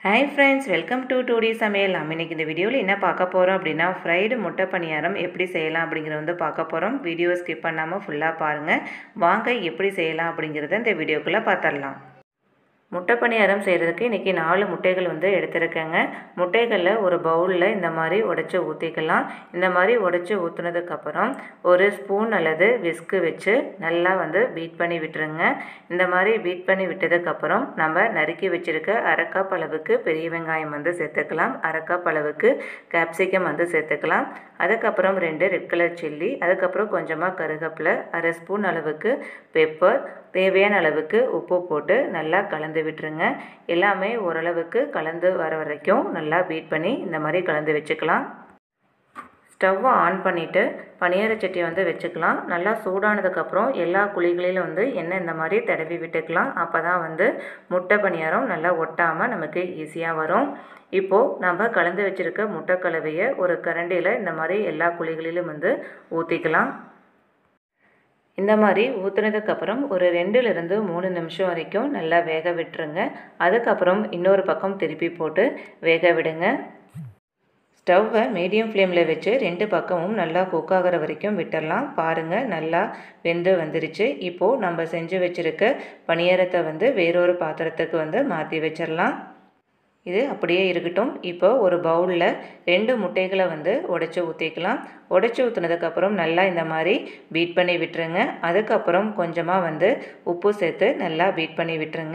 hi friends welcome to டூடி சமையல் நம்ம இன்னைக்கு இந்த வீடியோவில் என்ன பார்க்க போகிறோம் அப்படின்னா ஃப்ரைடு முட்டை பணியாரம் எப்படி செய்யலாம் அப்படிங்கிறத வந்து பார்க்க போகிறோம் வீடியோ ஸ்கிப் பண்ணாமல் ஃபுல்லாக பாருங்கள் வாங்க எப்படி செய்யலாம் அப்படிங்கிறத இந்த வீடியோக்குள்ளே பார்த்துடலாம் முட்டை பணியாரம் செய்கிறதுக்கு இன்றைக்கி நாலு முட்டைகள் வந்து எடுத்துருக்கேங்க முட்டைகளில் ஒரு பவுலில் இந்த மாதிரி உடச்சி ஊற்றிக்கலாம் இந்த மாதிரி உடச்சி ஊற்றுனதுக்கப்புறம் ஒரு ஸ்பூன் அல்லது விஸ்கு வச்சு நல்லா வந்து பீட் பண்ணி விட்டுருங்க இந்த மாதிரி பீட் பண்ணி விட்டதுக்கப்புறம் நம்ம நறுக்கி வச்சுருக்க அரை கப் அளவுக்கு பெரிய வெங்காயம் வந்து சேர்த்துக்கலாம் அரை கப் அளவுக்கு கேப்சிகம் வந்து சேர்த்துக்கலாம் அதுக்கப்புறம் ரெண்டு ரெட் கலர் சில்லி அதுக்கப்புறம் கொஞ்சமாக கருகப்பில் அரை ஸ்பூன் அளவுக்கு பெப்பர் தேவையான அளவுக்கு உப்பு போட்டு நல்லா கலந்து விட்டுருங்க எல்லாமே ஓரளவுக்கு கலந்து வர வரைக்கும் நல்லா பீட் பண்ணி இந்த மாதிரி கலந்து வச்சுக்கலாம் ஸ்டவ்வை ஆன் பண்ணிவிட்டு பனியார சட்டியை வந்து வச்சுக்கலாம் நல்லா சூடானதுக்கப்புறம் எல்லா குழிகளிலும் வந்து எண்ணெய் இந்த மாதிரி தடவி விட்டுக்கலாம் அப்போ தான் வந்து முட்டை பணியாரம் நல்லா ஒட்டாமல் நமக்கு ஈஸியாக வரும் இப்போது நம்ம கலந்து வச்சுருக்க முட்டை கலவையை ஒரு கரண்டியில் இந்த மாதிரி எல்லா குழிகளிலும் வந்து ஊற்றிக்கலாம் இந்த மாதிரி ஊற்றுனதுக்கப்புறம் ஒரு ரெண்டுலேருந்து மூணு நிமிஷம் வரைக்கும் நல்லா வேக விட்டுருங்க அதுக்கப்புறம் இன்னொரு பக்கம் திருப்பி போட்டு வேக விடுங்க ஸ்டவ்வை மீடியம் ஃப்ளேமில் வச்சு ரெண்டு பக்கமும் நல்லா குக் ஆகிற வரைக்கும் விட்டுடலாம் பாருங்கள் நல்லா வெந்து வந்துருச்சு இப்போது நம்ம செஞ்சு வச்சுருக்க பணியாரத்தை வந்து வேறொரு பாத்திரத்துக்கு வந்து மாற்றி வச்சிடலாம் இது அப்படியே இருக்கட்டும் இப்போ ஒரு பவுலில் ரெண்டு முட்டைகளை வந்து உடச்சி ஊற்றிக்கலாம் உடச்சி ஊற்றுனதுக்கப்புறம் நல்லா இந்த மாதிரி பீட் பண்ணி விட்டுருங்க அதுக்கப்புறம் கொஞ்சமாக வந்து உப்பு சேர்த்து நல்லா பீட் பண்ணி விட்டுருங்க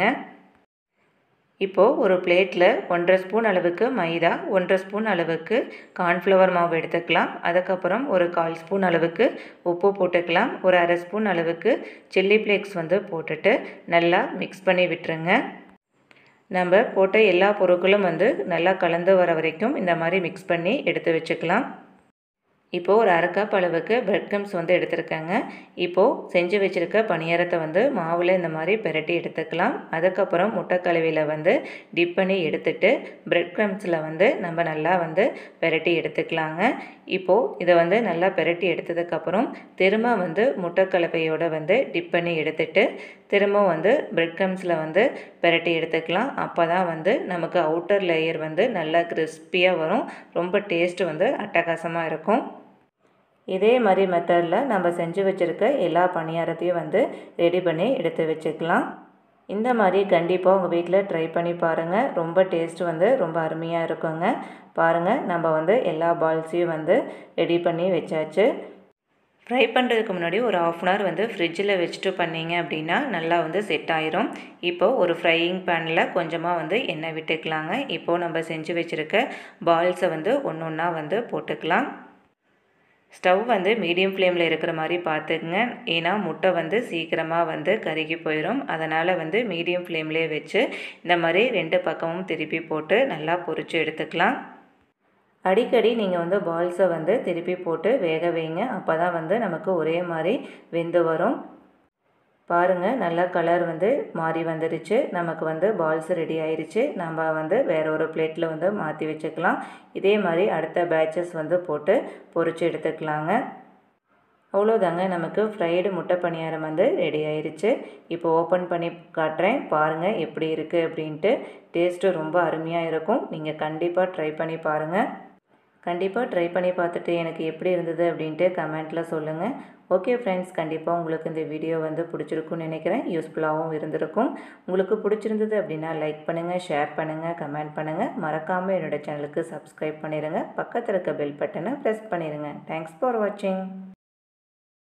இப்போது ஒரு பிளேட்டில் ஒன்றரை ஸ்பூன் அளவுக்கு மைதா ஒன்றரை ஸ்பூன் அளவுக்கு கார்ன்ஃப்ளவர் மாவு எடுத்துக்கலாம் அதுக்கப்புறம் ஒரு கால் ஸ்பூன் அளவுக்கு உப்பு போட்டுக்கலாம் ஒரு அரை ஸ்பூன் அளவுக்கு சில்லி ஃப்ளேக்ஸ் வந்து போட்டுட்டு நல்லா மிக்ஸ் பண்ணி விட்டுருங்க நம்ம போட்ட எல்லா பொருட்களும் வந்து நல்லா கலந்து வர வரைக்கும் இந்த மாதிரி மிக்ஸ் பண்ணி எடுத்து வச்சுக்கலாம் இப்போது ஒரு அரை கப் அளவுக்கு பிரெட் க்ரம்ஸ் வந்து எடுத்துருக்கேங்க இப்போது செஞ்சு வச்சுருக்க பணியாரத்தை வந்து மாவில் இந்த மாதிரி பெரட்டி எடுத்துக்கலாம் அதுக்கப்புறம் முட்டை கலவையில் வந்து டிப் பண்ணி எடுத்துட்டு பிரெட் க்ரம்ஸில் வந்து நம்ம நல்லா வந்து பெரட்டி எடுத்துக்கலாங்க இப்போது இதை வந்து நல்லா பெரட்டி எடுத்ததுக்கப்புறம் திரும்ப வந்து முட்டை கலவையோடு வந்து டிப் பண்ணி எடுத்துட்டு திரும்ப வந்து பிரெட் க்ரம்ஸில் வந்து பெரட்டி எடுத்துக்கலாம் அப்போ தான் வந்து நமக்கு அவுட்டர் லேயர் வந்து நல்லா கிறிஸ்பியாக வரும் ரொம்ப டேஸ்ட்டு வந்து அட்டகாசமாக இருக்கும் இதே மாதிரி மெத்தடில் நம்ம செஞ்சு வச்சுருக்க எல்லா பணியாரத்தையும் வந்து ரெடி பண்ணி எடுத்து வச்சுக்கலாம் இந்த மாதிரி கண்டிப்பாக உங்கள் வீட்டில் ட்ரை பண்ணி பாருங்கள் ரொம்ப டேஸ்ட் வந்து ரொம்ப அருமையாக இருக்குங்க பாருங்கள் நம்ம வந்து எல்லா பால்ஸையும் வந்து ரெடி பண்ணி வச்சாச்சு ஃப்ரை பண்ணுறதுக்கு முன்னாடி ஒரு ஆஃப் அன் ஹவர் வந்து ஃப்ரிட்ஜில் வச்சுட்டு பண்ணிங்க அப்படின்னா நல்லா வந்து செட் ஆயிரும் இப்போது ஒரு ஃப்ரையிங் பேனில் கொஞ்சமாக வந்து எண்ணெய் விட்டுக்கலாங்க இப்போது நம்ம செஞ்சு வச்சுருக்க பால்ஸை வந்து ஒன்று ஒன்றா வந்து போட்டுக்கலாம் ஸ்டவ் வந்து மீடியம் ஃப்ளேமில் இருக்கிற மாதிரி பார்த்துக்குங்க ஏன்னா முட்டை வந்து சீக்கிரமாக வந்து கருகி போயிடும் அதனால் வந்து மீடியம் ஃப்ளேம்லேயே வச்சு இந்த மாதிரி ரெண்டு பக்கமும் திருப்பி போட்டு நல்லா பொரித்து எடுத்துக்கலாம் அடிக்கடி நீங்கள் வந்து பால்ஸை வந்து திருப்பி போட்டு வேக வைங்க அப்போ தான் வந்து நமக்கு ஒரே மாதிரி வெந்து வரும் பாருங்கள் நல்லா கலர் வந்து மாறி வந்துடுச்சு நமக்கு வந்து பால்ஸ் ரெடி ஆயிடுச்சு நம்ம வந்து வேறு ஒரு பிளேட்டில் வந்து மாற்றி வச்சுக்கலாம் இதே மாதிரி அடுத்த பேட்சஸ் வந்து போட்டு பொரித்து எடுத்துக்கலாங்க அவ்வளோதாங்க நமக்கு ஃப்ரைடு முட்டை பணியாரம் வந்து ரெடி ஆயிடுச்சு இப்போ ஓப்பன் பண்ணி காட்டுறேன் பாருங்கள் எப்படி இருக்குது அப்படின்ட்டு டேஸ்ட்டு ரொம்ப அருமையாக இருக்கும் நீங்கள் கண்டிப்பாக ட்ரை பண்ணி பாருங்கள் கண்டிப்பாக ட்ரை பண்ணி பார்த்துட்டு எனக்கு எப்படி இருந்தது அப்படின்ட்டு கமெண்ட்டில் சொல்லுங்கள் ஓகே ஃப்ரெண்ட்ஸ் கண்டிப்பாக உங்களுக்கு இந்த வீடியோ வந்து பிடிச்சிருக்குன்னு நினைக்கிறேன் யூஸ்ஃபுல்லாகவும் இருந்திருக்கும் உங்களுக்கு பிடிச்சிருந்தது அப்படின்னா லைக் பண்ணுங்கள் ஷேர் பண்ணுங்கள் கமெண்ட் பண்ணுங்கள் மறக்காமல் என்னோடய சேனலுக்கு சப்ஸ்கிரைப் பண்ணிடுங்க பக்கத்தில் இருக்க பெல் பட்டனை ப்ரெஸ் பண்ணிடுங்க தேங்க்ஸ் ஃபார் வாட்சிங்